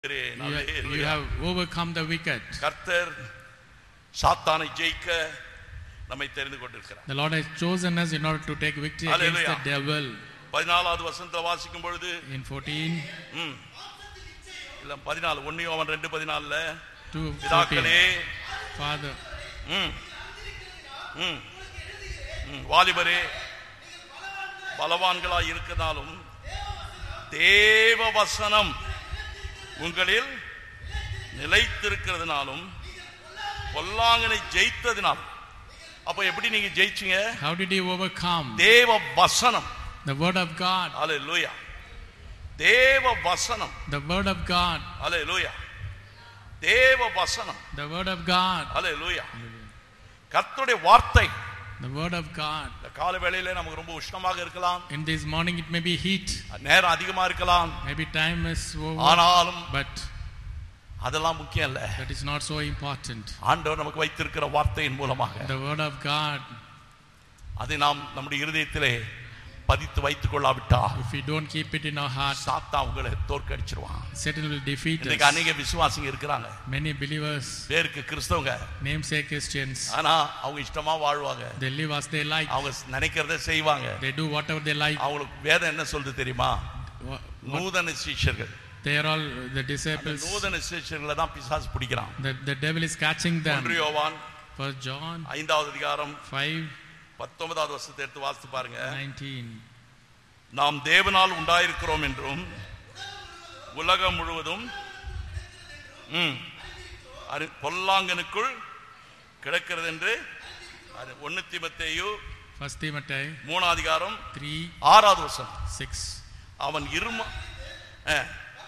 You, Hallelujah. you have overcome the wicked. கர்த்தர் சாத்தானை ஜெயிக்க நம்மை தெரிந்து கொண்டிருக்கிறார் The Lord has chosen us in order to take victory against the Hallelujah. devil. பதினாலாவது வசனத்துல வாசிக்கும் பொழுது In 14 ம், இல்ல பதினாலு ஒன்னு அவன் ரெண்டு பதினாலுல to 14. பிதாக்களே Father, ம், ம், ம், வாலிபரே பலவான்களாய் இருக்கிறதாலும் தேவ வசனம் உங்களில் நிலைத்திருக்கிறதுனாலும் பொல்லாங்கனை ஜெயித்ததினாலும் அப்ப எப்படி நீங்க ஜெயிச்சீங்க how did you overcome? தேவ வசனம் The word of God. அல்லேலூயா தேவ வசனம் The word of God. அல்லேலூயா தேவ வசனம் The word of God. அல்லேலூயா கர்த்தருடைய வார்த்தை The word of God. இந்த கால வேளையில நமக்கு ரொம்ப உஷ்ணமாக இருக்கலாம் In this morning it may be heat, நேரம் அதிகமா இருக்கலாம் maybe time is over, ஆனாலும் but அதெல்லாம் முக்கியம் இல்ல that is not so important. ஆண்டவர் நமக்கு வைத்திருக்கிற வார்த்தையின் மூலமாக The word of God, அதை நாம் நம்முடைய இருதயத்திலே பதித்து வைத்துக் கொள்ளாவிட்டா if we don't keep it in our heart, சாத்தா உங்களை தோற்கடிச்சிருவான் Satan will defeat இன்னைக்கு us. அநேக விசுவாசிங்க இருக்கிறாங்க Many believers, பேருக்கு கிறிஸ்தவங்க namesake Christians, ஆனா அவங்க இஷ்டமா வாழ்வாங்க they live as they like. அவங்க நினைக்கிறத செய்வாங்க They do whatever they like. அவங்களுக்கு வேதம் என்ன சொல்லுது தெரியுமா Wha- நூதன சீஷர்கள் They are all the அந்த disciples. நூதன சீஷர்களை தான் பிசாசு பிடிக்கிறான் The, the devil is catching them. ஒன்று யோவான் First John ஐந்தாவது அதிகாரம் 5 பத்தொன்பதாவது வருஷத்தை எடுத்து வாசித்து பாருங்க 19. நாம் தேவனால் உண்டாயிருக்கிறோம் என்றும் உலகம் முழுவதும் ம், அறி- பொல்லாங்கனுக்குள் கிடக்கிறது என்று அது ஒன்னு திமத்தேயு First Timothy மூணாம் அதிகாரம் 3 ஆறாவது வருஷம் 6. அவன் இரும அஹ்.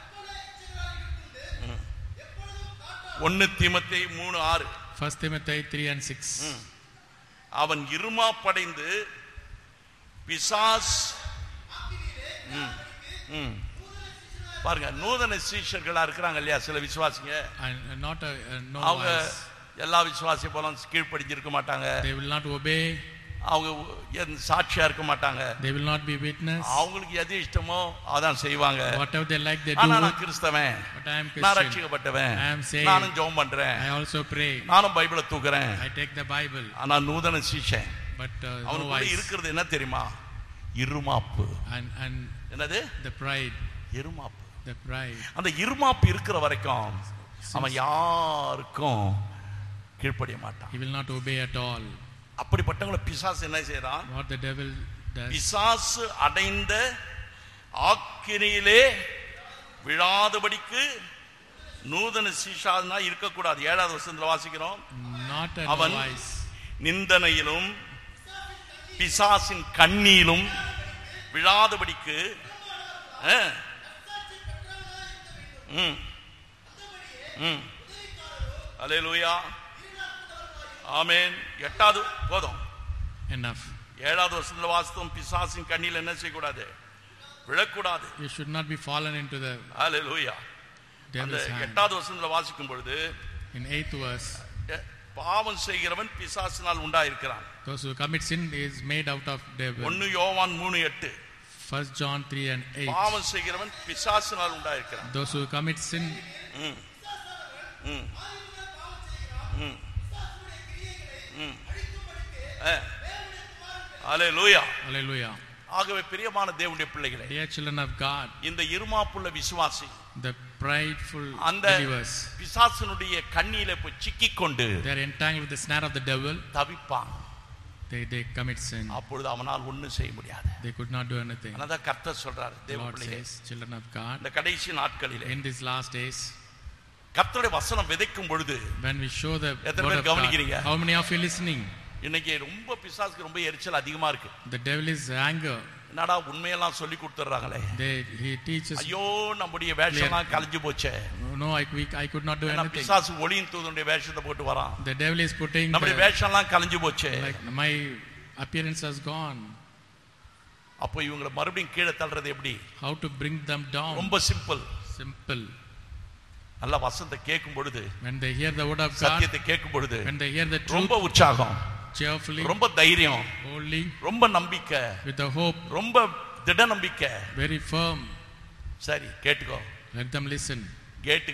ம். ஒன்னு திமத்தை மூணு ஆறு First Timothy 3 and 6. அவன் இருமா படைந்து பிசாஸ் ம், ம். பாருங்க நூதன சீஷர்களா இருக்கிறாங்க இல்லையா சில விசுவாசிங்க And uh, not a, a no அவங்க wise. எல்லா விசுவாசி போல கீழ்ப்படிஞ்சிருக்க மாட்டாங்க They will not obey. அவங்க எந்த சாட்சியா இருக்க மாட்டாங்க They will not be witness. அவங்களுக்கு எது இஷ்டமோ அதான் செய்வாங்க Whatever they like, they ஆனா do. நான் கிறிஸ்தவன் But I am நான் Christian. ரட்சிக்கப்பட்டவன் I am saved. நானும் ஜெபம் பண்றேன் I also pray. நானும் பைபிளை தூக்குறேன் I take the Bible. ஆனா நூதன சீஷன் But uh, no அவனுக்குள்ள wise. இருக்கிறது என்ன தெரியுமா இருமாப்பு And, and என்னது the pride. இருமாப்பு The pride. அந்த இருமாப்பு இருக்கிற வரைக்கும் அவன் யாருக்கும் கீழ்ப்படிய மாட்டான் He will not obey at all. அப்படிப்பட்டவங்களை பிசாசு என்ன செய்யறான் What the devil does. பிசாசு அடைந்த ஆக்கினியிலே விழாதபடிக்கு நூதன சீஷாதுனா இருக்கக்கூடாது ஏழாவது வருஷத்துல வாசிக்கிறோம் Not a அவன் no wise. நிந்தனையிலும் பிசாசின் கண்ணியிலும் விழாதபடிக்கு அஹ், ம், ம். அல்லேலூயா ஆமென் எட்டாவது போதும் Enough. ஏழாவது வருஷத்துல வாசித்தோம் பிசாசின் கண்ணியில் என்ன செய்யக்கூடாது விழக்கூடாது You should not be fallen into the அல்லேலூயா அந்த devil's hand. எட்டாவது வருஷத்துல வாசிக்கும் பொழுது In eighth verse, எ- பாவம் செய்கிறவன் பிசாசினால் உண்டாயிருக்கிறான் those who commit sin is made out of devil. ஒன்னு யோவான் மூணு எட்டு First John 3 and 8. பாவம் செய்கிறவன் பிசாசினால் உண்டாயிருக்கிறான் Those who commit sin, ம். ம். ம். ம். ஆ. அல்லேலூயா hallelujah. ஆகவே பிரியமான தேவனுடைய பிள்ளைகளே Dear children of God, இந்த இருமாப்புள்ள விசுவாசி the prideful அந்த believers, பிசாசனுடைய கண்ணியில போய் சிக்கிக் கொண்டு they are entangled with the snare of the devil, தவிப்பான் they, they commit sin. அப்பொழுது அவனால் ஒண்ணும் செய்ய முடியாது They could not do anything. அதான் கர்த்தர் சொல்றாரு The தேவ Lord பிள்ளைகளே says, children of God, இந்த கடைசி நாட்களிலே in these last days, கர்த்தருடைய வசனம் விதைக்கும் பொழுது when we show the எத்தனை word பேர் of God, கவனிக்கிறீங்க? how many of you listening? இன்னைக்கு ரொம்ப பிசாசுக்கு ரொம்ப எரிச்சல் அதிகமா இருக்கு The devil is anger. என்னடா உண்மையெல்லாம் சொல்லி கொடுத்துறாங்களே They, he teaches, ஐயோ நம்முடைய வேஷம்லாம் கலைஞ்சு போச்சே no, I, we, I could not do ஏன்னா anything. பிசாசு ஒளியின் தூதனுடைய வேஷத்தை போட்டு வரான் The devil is putting நம்முடைய the, வேஷம்லாம் கலைஞ்சு போச்சே like my appearance has gone. அப்போ இவங்களை மறுபடியும் கீழே தள்ளுறது எப்படி How to bring them down? ரொம்ப சிம்பிள் Simple. நல்ல வசனத்தை கேட்கும் பொழுது When they hear the word of God, சத்தியத்தை கேட்கும் பொழுது when they hear the truth ரொம்ப உற்சாகம் cheerfully, ரொம்ப தைரியம் boldly, ரொம்ப நம்பிக்கை with the hope, ரொம்ப திட நம்பிக்கை very firm, சரி கேட்டுக்கோ let them listen. கேட்டு